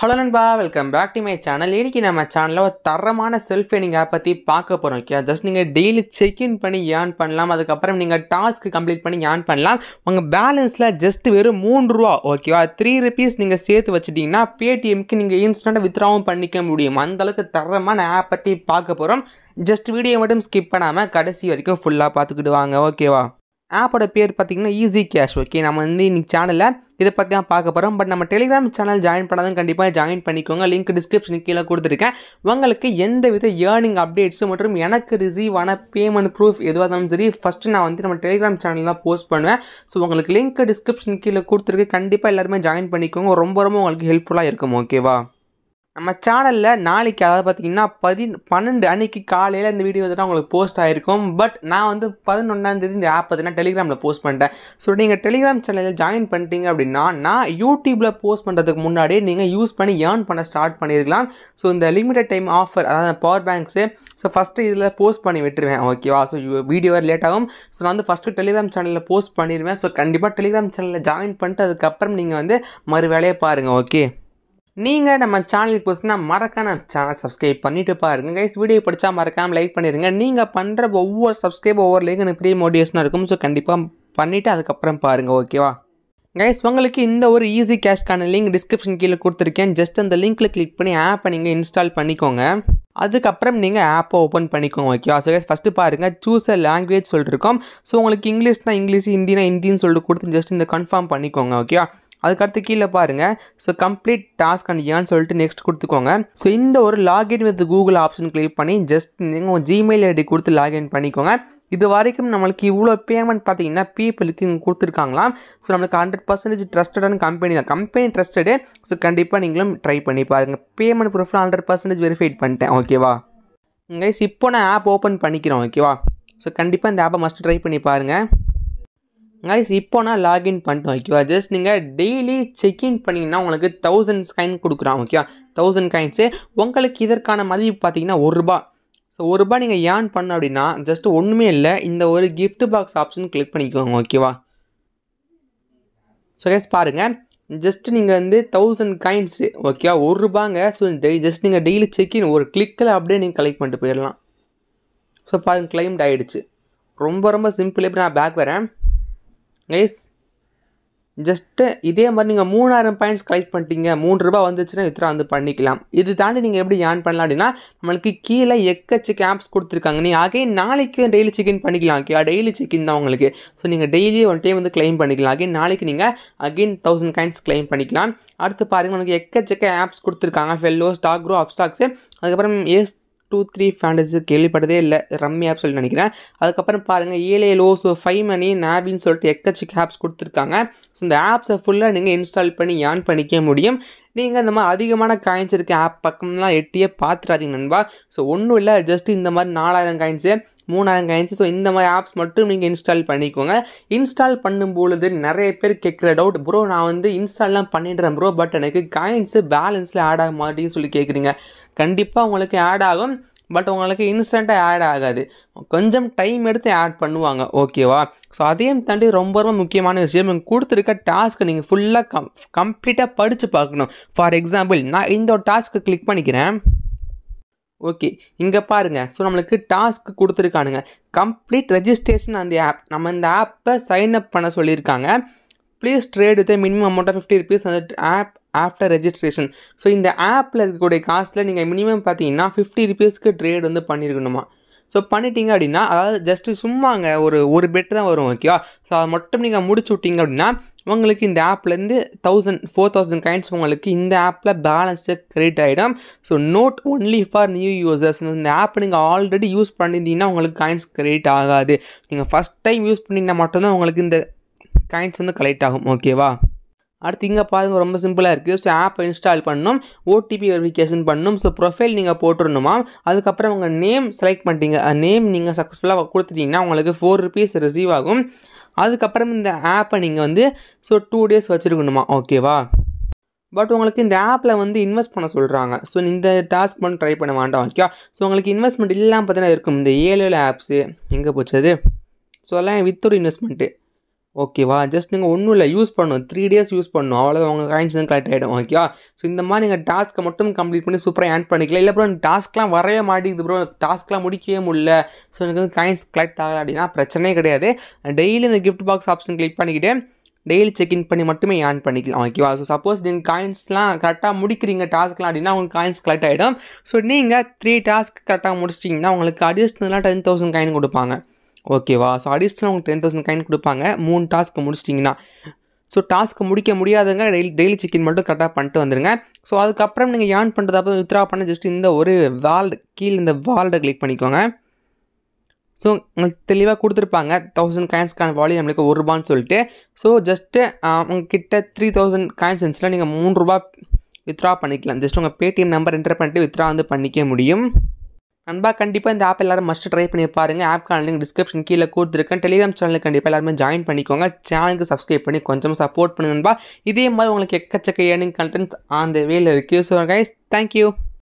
hello நண்பா welcome back to my channel இன்னைக்கு நம்ம சேனலில் ஒரு தரமான செல்ஃப் ஏர்னிங் ஆப் பற்றி பார்க்க போகிறோம் ஓகே ஜஸ்ட் நீங்கள் டெய்லி செக்இன் பண்ணி ஏர்ன் பண்ணலாம் அதுக்கப்புறம் நீங்கள் டாஸ்க் கம்ப்ளீட் பண்ணி ஏர்ன் பண்ணலாம் உங்கள் பேலன்ஸில் ஜஸ்ட் வெறும் மூணு ரூபா ஓகேவா த்ரீ ருபீஸ் நீங்கள் சேர்த்து வச்சிட்டிங்கன்னா பேடிஎம்க்கு நீங்கள் இன்ஸ்டண்ட்டாக வித்ராவும் பண்ணிக்க முடியும் அந்தளவுக்கு தரமான ஆப் பற்றி பார்க்க போகிறோம் ஜஸ்ட் வீடியோ மட்டும் ஸ்கிப் பண்ணாமல் கடைசி வரைக்கும் ஃபுல்லாக பார்த்துக்கிட்டு வாங்க ஓகேவா ஆப்போட பேர் பார்த்தீங்கன்னா ஈஸி கேஷ் ஓகே நம்ம வந்து இன்னைக்கு சேனலில் இதை பற்றி தான் பார்க்க போகிறோம் பட் நம்ம டெலிகிராம் சேனல் ஜாயின் பண்ணாதான் கண்டிப்பாக ஜாயின் பண்ணிக்கோங்க லிங்க் டிஸ்கிரிப்ஷனுக்கு கீழே கொடுத்துருக்கேன் உங்களுக்கு எந்த வித ஏர்னிங் அப்டேட்ஸு மற்றும் எனக்கு ரிசீவ் ஆன பேமெண்ட் ப்ரூஃப் எதுவாக இருந்தாலும் சரி ஃபஸ்ட்டு நான் வந்து நம்ம டெலிகிராம் சேனல் தான் போஸ்ட் பண்ணுவேன் ஸோ உங்களுக்கு லிங்க் டிஸ்கிரிப்ஷன் கீழே கொடுத்துருக்கு கண்டிப்பாக எல்லாருமே ஜாயின் பண்ணிக்கோங்க ரொம்ப ரொம்ப உங்களுக்கு ஹெல்ப்ஃபுல்லாக இருக்கும் ஓகேவா நம்ம சேனலில் நாளைக்கு அதாவது பார்த்தீங்கன்னா பதி பன்னெண்டு அன்னைக்கு காலையில் இந்த வீடியோ வந்து உங்களுக்கு போஸ்ட் ஆகிருக்கும் பட் நான் வந்து பதினொன்றாந்தேதி இந்த ஆப் பார்த்தீங்கன்னா டெலிகிராமில் போஸ்ட் பண்ணிட்டேன் ஸோ நீங்கள் டெலிகிராம் சேனலில் ஜாயின் பண்ணிட்டீங்க அப்படின்னா நான் யூடியூப்பில் போஸ்ட் பண்ணுறதுக்கு முன்னாடியே நீங்கள் யூஸ் பண்ணி ஏர்ன் பண்ண ஸ்டார்ட் பண்ணியிருக்கலாம் ஸோ இந்த லிமிடெட் டைம் ஆஃபர் அதாவது பவர் பேங்க்ஸு ஸோ ஃபஸ்ட்டு இதில் போஸ்ட் பண்ணி விட்டுருவேன் ஓகேவா ஸோ வீடியோ லேட் ஆகும் ஸோ நான் வந்து ஃபஸ்ட்டு டெலிகிராம் சேனலில் போஸ்ட் பண்ணிடுவேன் ஸோ கண்டிப்பாக டெலிகிராம் சேனலில் ஜாயின் பண்ணிட்டு அதுக்கப்புறம் நீங்கள் வந்து மறு வேலையை பாருங்கள் ஓகே நீங்கள் நம்ம சேனலுக்கு புதுசுனா மறக்காம சேனல் சப்ஸ்கிரைப் பண்ணிட்டு பாருங்க கைஸ் வீடியோ படித்தா மறக்காமல் லைக் பண்ணிடுங்க நீங்கள் பண்ணுற ஒவ்வொரு சப்ஸ்கிரைப் ஒவ்வொரு லைக் எனக்கு பெரிய மோட்டிவேஷனாக இருக்கும் ஸோ கண்டிப்பாக பண்ணிவிட்டு அதுக்கப்புறம் பாருங்கள் ஓகேவா கைஸ் உங்களுக்கு இந்த ஒரு ஈஸி கேஷ்க்கான லிங்க் டிஸ்கிரிப்ஷன் கீழே கொடுத்துருக்கேன் ஜஸ்ட் அந்த லிங்க்கில் கிளிக் பண்ணி ஆப்பை நீங்கள் இன்ஸ்டால் பண்ணிக்கோங்க அதுக்கப்புறம் நீங்கள் ஆப்பை ஓப்பன் பண்ணிக்கோங்க ஓகேவா ஸோ கைஸ் ஃபஸ்ட்டு பாருங்கள் சூஸ் அ லாங்குவேஜ் சொல்லிருக்கோம் ஸோ உங்களுக்கு இங்கிலீஷ்னா இங்கிலீஷ் ஹிந்தினா ஹிந்தின்னு சொல்லிட்டு கொடுத்து ஜஸ்ட் இந்த கன்ஃபார்ம் பண்ணிக்கோங்க ஓகேவா அதுக்கடுத்து கீழே பாருங்கள் ஸோ கம்ப்ளீட் டாஸ்க் அண்ட் ஏன்னு சொல்லிட்டு நெக்ஸ்ட் கொடுத்துக்கோங்க ஸோ இந்த ஒரு login with Google option click பண்ணி ஜஸ்ட் நீங்கள் உங்கள் ஜிமெயில் ஐடி கொடுத்து லாகின் பண்ணிக்கோங்க இது வரைக்கும் நம்மளுக்கு இவ்வளோ பேமெண்ட் பார்த்தீங்கன்னா பீப்புளுக்கு இங்கே கொடுத்துருக்காங்களாம் ஸோ நம்மளுக்கு ஹண்ட்ரட் பர்சன்டேஜ் ட்ரஸ்டடான கம்பெனி தான் கம்பெனி ட்ரஸ்டடு ஸோ கண்டிப்பாக நீங்களும் ட்ரை பண்ணி பாருங்கள் பேமெண்ட் ப்ரூஃபில் ஹண்ட்ரட் பர்சன்டேஜ் வெரிஃபைட் பண்ணிட்டேன் ஓகேவா கைஸ் இப்போ நான் ஆப் ஓப்பன் பண்ணிக்கிறேன் ஓகேவா ஸோ கண்டிப்பாக இந்த ஆப்பை மஸ்ட் ட்ரை பண்ணி பாருங்கள் கைஸ் இப்போ நான் லாகின் பண்ணிட்டோம் ஓகேவா ஜஸ்ட் நீங்கள் டெய்லி செக்இன் பண்ணிங்கன்னா உங்களுக்கு தௌசண்ட் கைன் கொடுக்குறான் ஓகேவா தௌசண்ட் கைன்ஸு உங்களுக்கு இதற்கான மதிப்பு பார்த்தீங்கன்னா ஒரு ரூபா ஸோ ஒரு ரூபா நீங்கள் ஏர்ன் பண்ண அப்படின்னா ஜஸ்ட் ஒன்றுமே இல்லை இந்த ஒரு கிஃப்ட் பாக்ஸ் ஆப்ஷன் கிளிக் பண்ணிக்கோங்க ஓகேவா ஸோ கைஸ் பாருங்கள் ஜஸ்ட் நீங்கள் வந்து தௌசண்ட் கைன்ஸு ஓகேவா ஒரு ரூபாங்க ஸோ ஜஸ்ட் நீங்கள் டெய்லி செக்இன் ஒரு கிளிக்கில் அப்படியே நீங்கள் கலெக்ட் பண்ணிட்டு போயிடலாம் ஸோ பாருங்கள் கிளைம்ட் ஆகிடுச்சு ரொம்ப ரொம்ப சிம்பிள் இப்போ நான் பேக் வரேன் கைஸ் ஜஸ்ட்டு இதே மாதிரி நீங்கள் மூணாயிரம் பாயிண்ட்ஸ் கலெக்ட் பண்ணிட்டீங்க மூணு ரூபா வந்துச்சுன்னா வித்ரா வந்து பண்ணிக்கலாம் இது தாண்டி நீங்கள் எப்படி ஏர்ன் பண்ணலாம் அப்படின்னா நம்மளுக்கு கீழே எக்கச்சக்க ஆப்ஸ் கொடுத்துருக்காங்க நீங்கள் அகைன் நாளைக்கு டெய்லி செக்இன் பண்ணிக்கலாம் ஓகே டெய்லி செக்இன் தான் உங்களுக்கு ஸோ நீங்கள் டெய்லி ஒன் டைம் வந்து கிளைம் பண்ணிக்கலாம் அகைன் நாளைக்கு நீங்கள் அகைன் தௌசண்ட் காயின்ஸ் கிளைம் பண்ணிக்கலாம் அடுத்து பாருங்கள் உங்களுக்கு எக்கச்சக்க ஆப்ஸ் கொடுத்துருக்காங்க ஃபெல்லோ ஸ்டாக் க்ரோ அப்ஸ்டாக்ஸு அதுக்கப்புறம் எஸ் டூ த்ரீ ஃபேண்டஸு கேள்விப்பட்டதே இல்லை ரம்மி ஆப் சொல்லி நினைக்கிறேன் அதுக்கப்புறம் பாருங்கள் ஏழேலோ ஸோ ஃபைவ் மணி நாபின்னு சொல்லிட்டு எக்கச்சிக்க ஆப்ஸ் கொடுத்துருக்காங்க ஸோ இந்த ஆப்ஸை ஃபுல்லாக நீங்கள் இன்ஸ்டால் பண்ணி ஏர்ன் பண்ணிக்க முடியும் நீங்கள் இந்த மாதிரி அதிகமான காயின்ஸ் இருக்க ஆப் பக்கம்லாம் எட்டியே பார்த்துறாதீங்க நண்பா ஸோ ஒன்றும் இல்லை ஜஸ்ட் இந்த மாதிரி நாலாயிரம் காயின்ஸு மூணாயிரம் காயின்ஸு ஸோ இந்த மாதிரி ஆப்ஸ் மட்டும் நீங்கள் இன்ஸ்டால் பண்ணிக்கோங்க இன்ஸ்டால் பண்ணும்பொழுது நிறைய பேர் கேட்குற டவுட் ப்ரோ நான் வந்து இன்ஸ்டால்லாம் பண்ணிடுறேன் ப்ரோ பட் எனக்கு காயின்ஸு பேலன்ஸில் ஆட் ஆக மாட்டேன்னு சொல்லி கேட்குறீங்க கண்டிப்பாக உங்களுக்கு ஆட் ஆகும் பட் உங்களுக்கு இன்ஸ்டண்ட்டாக ஆட் ஆகாது கொஞ்சம் டைம் எடுத்து ஆட் பண்ணுவாங்க ஓகேவா ஸோ அதையும் தாண்டி ரொம்ப ரொம்ப முக்கியமான விஷயம் நீங்கள் கொடுத்துருக்க டாஸ்க்கை நீங்கள் ஃபுல்லாக கம் கம்ப்ளீட்டாக படித்து பார்க்கணும் ஃபார் எக்ஸாம்பிள் நான் இந்த ஒரு டாஸ்க்கை கிளிக் பண்ணிக்கிறேன் ஓகே இங்கே பாருங்கள் ஸோ நம்மளுக்கு டாஸ்க் கொடுத்துருக்கானுங்க கம்ப்ளீட் ரெஜிஸ்ட்ரேஷன் அந்த ஆப் நம்ம இந்த ஆப்பை சைன் அப் பண்ண சொல்லியிருக்காங்க please trade with minimum amount of fifty rupees அந்த ஆப் ஆஃப்டர் ரெஜிஸ்ட்ரேஷன் ஸோ இந்த ஆப்பில் இருக்கக்கூடிய காஸ்ட்டில் நீங்கள் மினிமம் பார்த்தீங்கன்னா ஃபிஃப்டி ருபீஸ்க்கு ட்ரேட் வந்து பண்ணியிருக்கணுமா ஸோ பண்ணிட்டீங்க அப்படின்னா அதாவது ஜஸ்ட்டு சும்மாங்க ஒரு ஒரு பெட் தான் வரும் ஓகேவா ஸோ அதை மட்டும் நீங்கள் முடிச்சு விட்டீங்க அப்படின்னா உங்களுக்கு இந்த ஆப்லேருந்து தௌசண்ட் ஃபோர் தௌசண்ட் கைண்ட்ஸ் உங்களுக்கு இந்த ஆப்பில் பேலன்ஸு கிரியேட் ஆகிடும் so note only for new users இந்த ஆப்பை நீங்கள் ஆல்ரெடி யூஸ் பண்ணியிருந்தீங்கன்னா உங்களுக்கு காயின்ஸ் கிரியேட் ஆகாது நீங்கள் ஃபஸ்ட் டைம் யூஸ் பண்ணிங்கன்னா மட்டும்தான் உங்களுக்கு இந்த காயின்ஸ் வந்து கலெக்ட் ஆகும் ஓகேவா அடுத்து இங்கே பாருங்க ரொம்ப சிம்பிளாக இருக்குது ஸோ ஆப்பை இன்ஸ்டால் பண்ணணும் ஓடிபி வெரிஃபிகேஷன் பண்ணணும் ஸோ ப்ரொஃபைல் நீங்கள் போட்டுருணுமா அதுக்கப்புறம் உங்கள் நேம் செலக்ட் பண்ணிட்டீங்க நேம் நீங்கள் சக்ஸஸ்ஃபுல்லாக கொடுத்துட்டீங்கன்னா உங்களுக்கு ஃபோர் ருபீஸ் ரிசீவ் ஆகும் அதுக்கப்புறம் இந்த ஆப்பை நீங்கள் வந்து ஸோ டூ டேஸ் வச்சுருக்கணுமா ஓகேவா பட் உங்களுக்கு இந்த ஆப்பில் வந்து இன்வெஸ்ட் பண்ண சொல்கிறாங்க ஸோ இந்த டாஸ்க் பண்ணி ட்ரை பண்ண வேண்டாம் ஓகே ஸோ உங்களுக்கு இன்வெஸ்ட்மெண்ட் இல்லாமல் பார்த்தீங்கன்னா இருக்கும் இந்த ஏழு ஏழு ஆப்ஸு எங்கே போச்சது ஸோ எல்லாம் வித்தோட இன்வெஸ்ட்மெண்ட்டு ஓகேவா ஜஸ்ட் நீங்கள் ஒன்றும் இல்லை யூஸ் பண்ணணும் த்ரீ டேஸ் யூஸ் பண்ணணும் அவ்வளோ உங்கள் காயின்ஸ் வந்து கலெக்ட் ஆகிடும் ஓகேவா ஸோ இந்த மாதிரி நீங்கள் டாஸ்க்கை மட்டும் கம்ப்ளீட் பண்ணி சூப்பராக ஏர்ன் பண்ணிக்கலாம் இல்லை ப்ரோ டாஸ்க்லாம் வரவே மாட்டேங்குது ப்ரோ டாஸ்க்லாம் முடிக்கவே முடியல ஸோ எனக்கு வந்து காயின்ஸ் கலெக்ட் ஆகலை அப்படின்னா பிரச்சனையே கிடையாது டெய்லி இந்த கிஃப்ட் பாக்ஸ் ஆப்ஷன் கிளிக் பண்ணிக்கிட்டு டெய்லி செக்இன் பண்ணி மட்டுமே ஏர்ன் பண்ணிக்கலாம் ஓகேவா ஸோ சப்போஸ் நீங்கள் காயின்ஸ்லாம் கரெக்டாக முடிக்கிறீங்க டாஸ்க்லாம் அப்படின்னா உங்களுக்கு காயின்ஸ் கலெக்ட் ஆகிடும் ஸோ நீங்கள் த்ரீ டாஸ்க் கரெக்டாக முடிச்சிட்டிங்கன்னா உங்களுக்கு அடிஷ்னலாக டென் தௌசண்ட் காயின் கொடுப்பாங்க ஓகேவா ஸோ அடிஷ்னல் உங்களுக்கு டென் தௌசண்ட் காயின் கொடுப்பாங்க மூணு டாஸ்க் முடிச்சிட்டிங்கன்னா ஸோ டாஸ்க்கு முடிக்க முடியாதவங்க டெய்லி டெய்லி செக்இன் மட்டும் கரெக்டாக பண்ணிட்டு வந்துருங்க ஸோ அதுக்கப்புறம் நீங்கள் ஏர்ன் பண்ணுறது அப்போ வித்ரா பண்ண ஜஸ்ட் இந்த ஒரு வால்டு கீழே இந்த வால்டை கிளிக் பண்ணிக்கோங்க ஸோ உங்களுக்கு தெளிவாக கொடுத்துருப்பாங்க தௌசண்ட் காயின்ஸ்க்கான வால்யூ நம்மளுக்கு ஒரு ரூபான்னு சொல்லிட்டு ஸோ ஜஸ்ட்டு உங்ககிட்ட த்ரீ தௌசண்ட் காயின்ஸ் இருந்துச்சுன்னா நீங்கள் மூணு ரூபா வித்ரா பண்ணிக்கலாம் ஜஸ்ட் உங்கள் பேடிஎம் நம்பர் என்டர் பண்ணிட்டு வித்ரா வந்து பண்ணிக்க முடியும் நண்பா கண்டிப்பாக இந்த ஆப் எல்லாரும் மஸ்ட் ட்ரை பண்ணி பாருங்கள் ஆப்க்கான லிங்க் டிஸ்கிரிப்ஷன் கீழே கொடுத்துருக்கேன் டெலிகிராம் சேனலுக்கு கண்டிப்பாக எல்லாருமே ஜாயின் பண்ணிக்கோங்க சேனலுக்கு சப்ஸ்கிரைப் பண்ணி கொஞ்சம் சப்போர்ட் பண்ணுங்க நண்பா இதே மாதிரி உங்களுக்கு எக்கச்சக்க ஏர்னிங் கண்டென்ட்ஸ் ஆன் த வேல இருக்குது ஸோ கைஸ் தேங்க்யூ